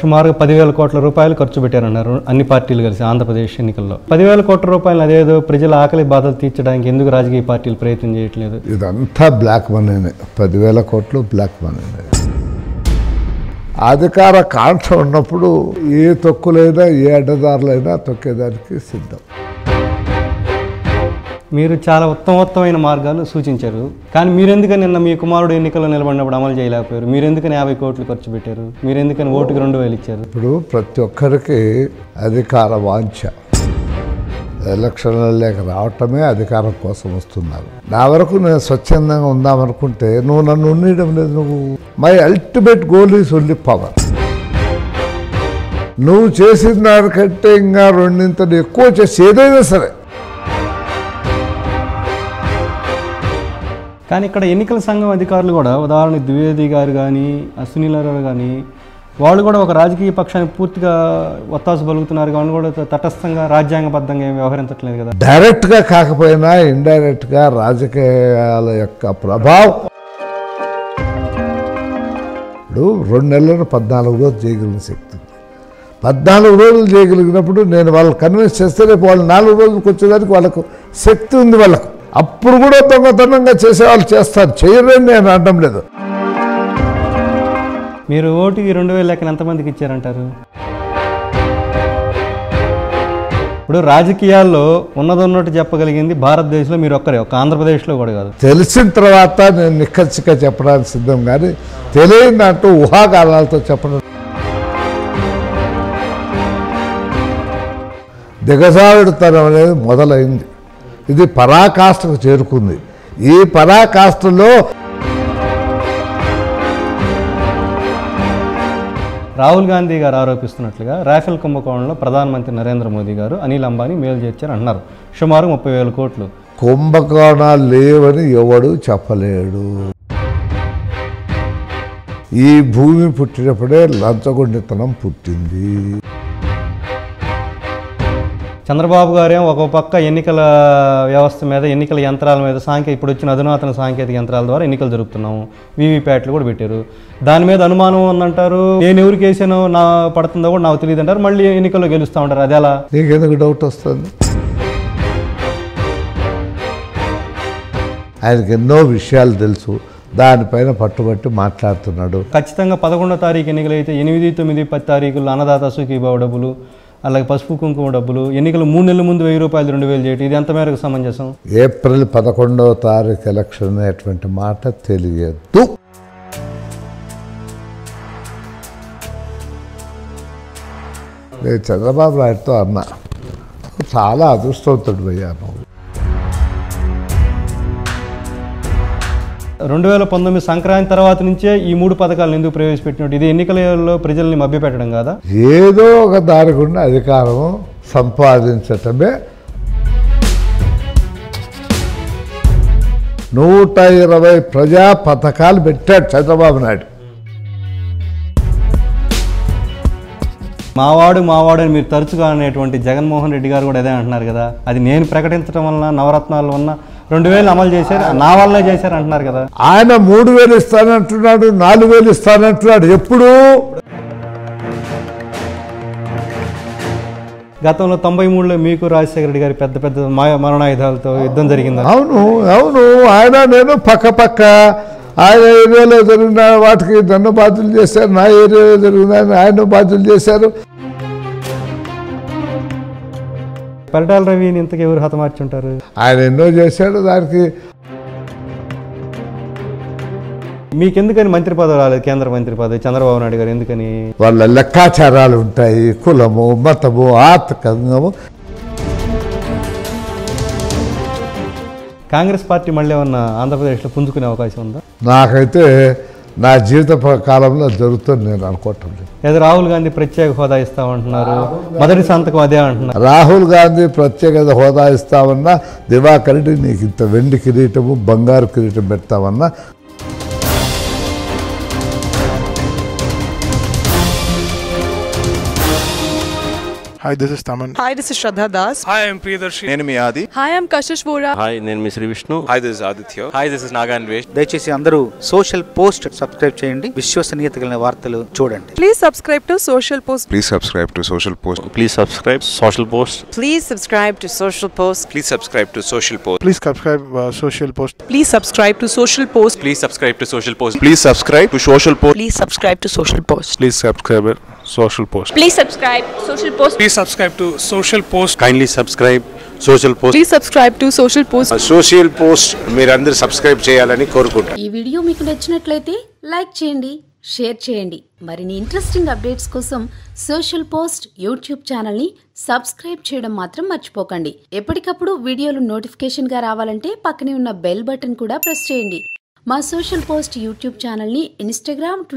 సుమారుగా పదివేల కోట్ల రూపాయలు ఖర్చు పెట్టారన్నారు అన్ని పార్టీలు కలిసి ఆంధ్రప్రదేశ్ ఎన్నికల్లో పదివేల కోట్ల రూపాయలు అదేదో ప్రజల ఆకలి బాధలు తీర్చడానికి ఎందుకు రాజకీయ పార్టీలు ప్రయత్నం చేయట్లేదు ఇదంతా బ్లాక్ మనీనే పదివేల కోట్లు బ్లాక్ మనీనే అధికార కాంక్ష ఉన్నప్పుడు ఏ తొక్కులైనా ఏ అడ్డదారులైనా తొక్కేదానికి సిద్ధం మీరు చాలా ఉత్తమోత్తమైన మార్గాలు సూచించారు కానీ మీరెందుకని నిన్న మీ కుమారుడు ఎన్నికల్లో నిలబడినప్పుడు అమలు చేయలేకపోయారు మీరెందుకని యాభై కోట్లు ఖర్చు పెట్టారు మీరెందుకని ఓటుకి రెండు వేలు ఇచ్చారు ఇప్పుడు ప్రతి ఒక్కరికి అధికార వాంఛ ఎలక్షన్లలోకి రావటమే అధికారం కోసం వస్తున్నారు నా వరకు నేను స్వచ్ఛందంగా ఉందామనుకుంటే నువ్వు నన్ను ఉండడం లేదు నువ్వు my ultimate goal is only power నువ్వు చేసిన దానికంటే ఇంకా రెండింతలు ఎక్కువ చేసి ఏదైనా సరే కానీ ఇక్కడ ఎన్నికల సంఘం అధికారులు కూడా ఉదాహరణ ద్వివేది గారు కానీ అశ్వినీలరావు కానీ వాళ్ళు కూడా ఒక రాజకీయ పక్షానికి పూర్తిగా ఒత్తాసు పలుకుతున్నారు వాళ్ళు కూడా తటస్థంగా రాజ్యాంగబద్ధంగా ఏం వ్యవహరించట్లేదు కదా డైరెక్ట్గా కాకపోయినా ఇండైరెక్ట్గా రాజకీయాల యొక్క ప్రభావం ఇప్పుడు రెండు నెలలను పద్నాలుగు రోజులు చేయగలిగిన శక్తి ఉంది పద్నాలుగు రోజులు చేయగలిగినప్పుడు నేను వాళ్ళు కన్విన్స్ చేస్తే రేపు వాళ్ళు నాలుగు రోజులకు వచ్చేదానికి వాళ్ళకు శక్తి ఉంది వాళ్ళకు అప్పుడు కూడా దొంగతనంగా చేసే వాళ్ళు చేస్తారు చేయరని నేను అనడం లేదు మీరు ఓటుకి రెండు వేల లెక్కన ఎంతమందికి ఇచ్చారంటారు ఇప్పుడు రాజకీయాల్లో ఉన్నది ఉన్నట్టు చెప్పగలిగింది భారతదేశంలో మీరు ఒక్కరే ఒక ఆంధ్రప్రదేశ్లో కూడా కాదు తెలిసిన తర్వాత నేను నిక్కచ్చిగా చెప్పడానికి సిద్ధం కానీ తెలియని అంటూ ఊహాగానాలతో చెప్పడం దిగజారుడుతనం అనేది మొదలైంది ఇది పరాకాష్ఠకు చేరుకుంది ఈ పరాకాష్ఠలో రాహుల్ గాంధీ గారు ఆరోపిస్తున్నట్లుగా రాఫెల్ కుంభకోణంలో ప్రధానమంత్రి నరేంద్ర మోదీ గారు అనిల్ అంబానీ మేలు చేర్చారు అంటున్నారు సుమారు ముప్పై వేల కోట్లు కుంభకోణాలు లేవని ఎవడు చెప్పలేడు ఈ భూమి పుట్టినప్పుడే లంచగొండితనం పుట్టింది చంద్రబాబు గారేమో ఒక పక్క ఎన్నికల వ్యవస్థ మీద ఎన్నికల యంత్రాల మీద సాంకే ఇప్పుడు వచ్చిన అధునాతన సాంకేతిక యంత్రాల ద్వారా ఎన్నికలు జరుపుతున్నాము వీవీప్యాట్లు కూడా పెట్టారు దాని మీద అనుమానం ఉందంటారు నేను ఎవరికి వేసానో నా పడుతుందో కూడా నాకు తెలియదు అంటారు మళ్ళీ ఎన్నికల్లో గెలుస్తూ ఉంటారు అది ఎలా నీకెందుకు డౌట్ వస్తుంది ఆయనకి ఎన్నో విషయాలు తెలుసు దానిపైన పట్టుబట్టి మాట్లాడుతున్నాడు ఖచ్చితంగా పదకొండో తారీఖు ఎన్నికలు అయితే ఎనిమిది తొమ్మిది పది తారీఖులు అన్నదాత సుఖీబాబు డబ్బులు అలాగే పసుపు కుంకుమ డబ్బులు ఎన్నికలు మూడు నెలల ముందు వెయ్యి రూపాయలు రెండు వేలు చేయటం ఇది ఎంత మేరకు సమంజసం ఏప్రిల్ పదకొండవ తారీఖు ఎలక్షన్ అనేటువంటి మాట తెలియదు నేను చంద్రబాబు నాయుడుతో అన్నా "నువ్వు చాలా అదృష్టవంతుడు అయ్యా నువ్వు రెండు వేల పంతొమ్మిది సంక్రాంతి తర్వాత నుంచే ఈ మూడు పథకాలను ఎందుకు ప్రవేశపెట్టినట్టు ఇది ఎన్నికలలో ప్రజల్ని మభ్యపెట్టడం కాదా ఏదో ఒక దారి గుండా అధికారం సంపాదించటమే నూట ఇరవై ప్రజా పథకాలు పెట్టాడు చంద్రబాబు నాయుడు మావాడు మావాడు అని మీరు తరచుగా అనేటువంటి జగన్మోహన్ రెడ్డి గారు కూడా అదే అంటున్నారు కదా అది నేను ప్రకటించడం వలన నవరత్నాల వలన రెండు వేలు అమలు చేశారు నా వల్లనే చేశారు అంటున్నారు కదా ఆయన మూడు వేలు ఇస్తానంటున్నాడు నాలుగు వేలు ఇస్తానంటున్నాడు ఎప్పుడు గతంలో తొంభై మూడులో మీకు రాజశేఖర రెడ్డి గారి పెద్ద పెద్ద మా- మరణాయుధాలతో యుద్ధం జరిగింది అవును అవును ఆయన నేను పక్క పక్క ఆయన ఏరియాలో జరిగిన వాటికి నన్ను బాధ్యులు చేశారు నా ఏరియాలో జరిగిన ఆయన బాధ్యులు చేశారు పరిటాల రవిని ఇంతకు ఎవరు హతమార్చుంటారు ఆయన ఎన్నో చేశాడు దానికి మీకెందుకని మంత్రి పదవి రాలేదు కేంద్ర మంత్రి పదవి చంద్రబాబు నాయుడు గారు ఎందుకని వాళ్ళ లెక్కాచారాలు ఉంటాయి కులము మతము ఆర్థికంగము కాంగ్రెస్ పార్టీ మళ్ళీ ఏమన్నా ఆంధ్రప్రదేశ్లో పుంజుకునే అవకాశం ఉందా నాకైతే నా జీవిత ప- కాలంలో జరుగుతుంది నేను అనుకోవటం లేదు లేదా రాహుల్ గాంధీ ప్రత్యేక హోదా ఇస్తామంటున్నారు మొదటి సంతకం అదే అంటున్నారు రాహుల్ గాంధీ ప్రత్యేకత హోదా ఇస్తామన్నా దివాకర్ రెడ్డి నీకు ఇంత వెండి కిరీటము బంగారు కిరీటం పెడతామన్నా Hi, this is Taman. Hi, this is Shraddha Das. Hi, I'm Priyadarshi. నేను మీ ఆది Hi, I'm Kashish Vora. Hi నేను మీ Sri Vishnu hi this Aditya hi this is నాగాన్ వేష్ దయచేసి అందరూ సోషల్ పోస్ట్ సబ్స్క్రైబ్ చేయండి విశ్వసనీయత కలిగిన వార్తలు చూడండి Please subscribe to Social Post. Please subscribe to social post please subscribe social post Please subscribe to Social Post. Please subscribe to social post Please subscribe uh, Social Post. Please subscribe to Social Post. Please subscribe to social post please subscribe to social post Please subscribe to Social Post. Please subscribe it. Social Post. Please subscribe Social Post. Please subscribe to Social Post. Kindly subscribe social post Please subscribe to Social Post. Social post మీరందరూ subscribe చేయాలని కోరుకుంటున్నాను ఈ video మీకు నచ్చినట్లయితే like చేయండి share చేయండి మరిన్ని interesting updates కోసం సోషల్ పోస్ట్ యూట్యూబ్ ఛానల్ని సబ్స్క్రైబ్ చేయడం మాత్రం మర్చిపోకండి ఎప్పటికప్పుడు వీడియోలు నోటిఫికేషన్గా రావాలంటే పక్కనే ఉన్న బెల్ బటన్ కూడా ప్రెస్ చేయండి మా సోషల్ పోస్ట్ యూట్యూబ్ ఛానల్ని ఇన్స్టాగ్రామ్